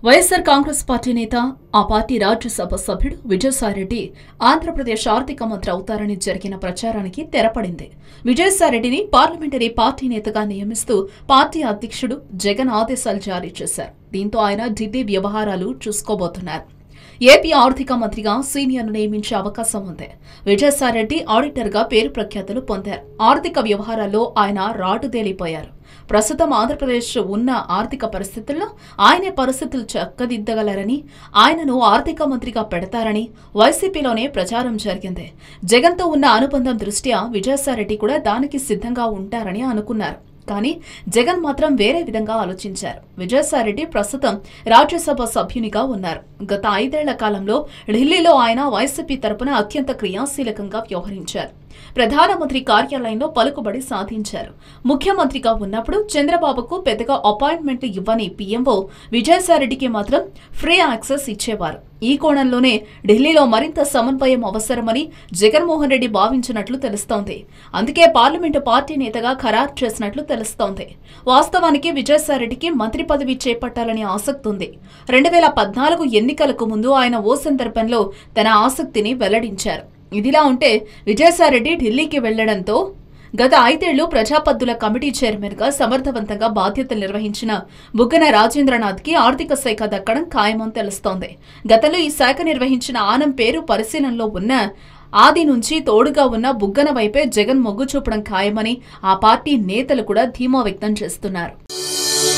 YSR Congress party నేత ఆ party Rajya Sabha సభ్యుడు విజయసాయిరెడ్డి ఆంధ్రప్రదేశ్ ఆర్థిక మంత్రి అవుతారని జరిగిన ప్రచారానికి తెరపడింది విజయసాయిరెడ్డిని పార్లమెంటరీ పార్టీ నేతగా నియమిస్తూ పార్టీ అధ్యక్షుడు జగన్ ఆదేశాలు జారీ చేశారు దీంతో ఆయన ఢిల్లీ వ్యవహారాలు చూసుకోబోతున్నారు ఏపీ ఆర్థిక మంత్రిగా సీనియర్ను నియమించే అవకాశం ఉంది విజయసాయిరెడ్డి ఆడిటర్గా పేరు ప్రఖ్యాతులు పొందారు ఆర్థిక వ్యవహారాల్లో ఆయన రాటుదేలిపోయారు ప్రస్తుతం ఆంధ్రప్రదేశ్ ఉన్న ఆర్థిక పరిస్థితుల్లో ఆయనే పరిస్థితులు చక్కదిద్దగలరని ఆయనను ఆర్థిక మంత్రిగా పెడతారని వైసీపీలోనే ప్రచారం జరిగింది జగన్తో ఉన్న అనుబంధం దృష్ట్యా విజయసాయిరెడ్డి కూడా దానికి సిద్ధంగా ఉంటారని అనుకున్నారు కానీ జగన్ మాత్రం వేరే విధంగా ఆలోచించారు విజయసాయిరెడ్డి ప్రస్తుతం రాజ్యసభ సభ్యునిగా ఉన్నారు గత ఐదేళ్ల కాలంలో ఢిల్లీలో ఆయన వైసీపీ తరపున అత్యంత క్రియాశీలకంగా వ్యవహరించారు ప్రధానమంత్రి కార్యాలయంలో పలుకుబడి సాధించారు ముఖ్యమంత్రిగా ఉన్నప్పుడు చంద్రబాబుకు పెద్దగా అపాయింట్మెంట్లు ఇవ్వని పీఎంఓ విజయసాయిరెడ్డికి మాత్రం ఫ్రీ యాక్సెస్ ఇచ్చేవారు ఈ కోణంలోనే ఢిల్లీలో మరింత సమన్వయం అవసరమని జగన్మోహన్ రెడ్డి భావించినట్లు తెలుస్తోంది అందుకే పార్లమెంటు పార్టీ నేతగా ఖరారు చేసినట్లు తెలుస్తోంది వాస్తవానికి విజయసాయిరెడ్డికి మంత్రి పదవి చేపట్టాలని ఆసక్తి ఉంది రెండు వేల పద్నాలుగు ఎన్నికలకు ముందు ఆయన ఓ సందర్భంలో తన ఆసక్తిని వెల్లడించారు ఇదిలా ఉంటే విజయసాయిరెడ్డి ఢిల్లీకి వెళ్లడంతో గత ఐదేళ్లు ప్రజాపద్దుల కమిటీ చైర్మన్ గా సమర్థవంతంగా బాధ్యతలు నిర్వహించిన బుగ్గన రాజేంద్రనాథ్ కి ఆర్థిక శాఖ దక్కడం ఖాయమని తెలుస్తోంది గతంలో ఈ శాఖ నిర్వహించిన ఆనం పేరు పరిశీలనలో ఉన్న ఆది నుంచి తోడుగా ఉన్న బుగ్గన వైపే జగన్ మొగ్గు చూపడం ఖాయమని ఆ పార్టీ నేతలు కూడా ధీమా వ్యక్తం చేస్తున్నారు